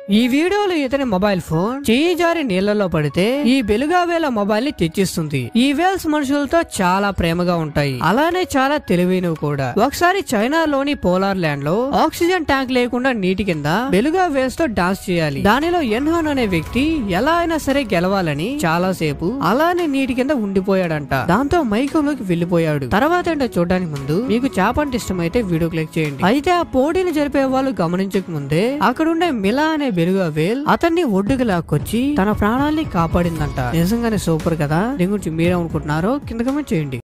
ఈ వీడియోలో ఇతని మొబైల్ ఫోన్ చెయ్యి జారి నీళ్లలో పడితే ఈ బెలుగావేల మొబైల్ ని తెచ్చిస్తుంది ఈ వేల్స్ మనుషులతో చాలా ప్రేమగా ఉంటాయి అలానే చాలా తెలివైనవి కూడా ఒకసారి చైనాలోని పోలార్ ల్యాండ్ లో ఆక్సిజన్ ట్యాంక్ లేకుండా నీటి కింద బెలుగా వేల్స్ తో డాన్స్ చేయాలి దానిలో ఎన్హాన్ అనే వ్యక్తి ఎలా అయినా సరే గెలవాలని చాలా సేపు అలానే నీటి కింద ఉండిపోయాడంట దాంతో మైకంలోకి వెళ్లిపోయాడు తర్వాత ఏంటో చూడడానికి ముందు మీకు చేప అంటే ఇష్టమైతే వీడియో క్లిక్ చేయండి అయితే ఆ పోటీని జరిపే వాళ్ళు గమనించక ముందే అక్కడుండే మిలా అనే బెలుగా వేల్ అతన్ని ఒడ్డుకు లాక్కొచ్చి తన ప్రాణాల్ని కాపాడిందంట నిజంగానే సూపర్ కదా దీని గురించి మీరేమనుకుంటున్నారో కింద కమెంట్ చేయండి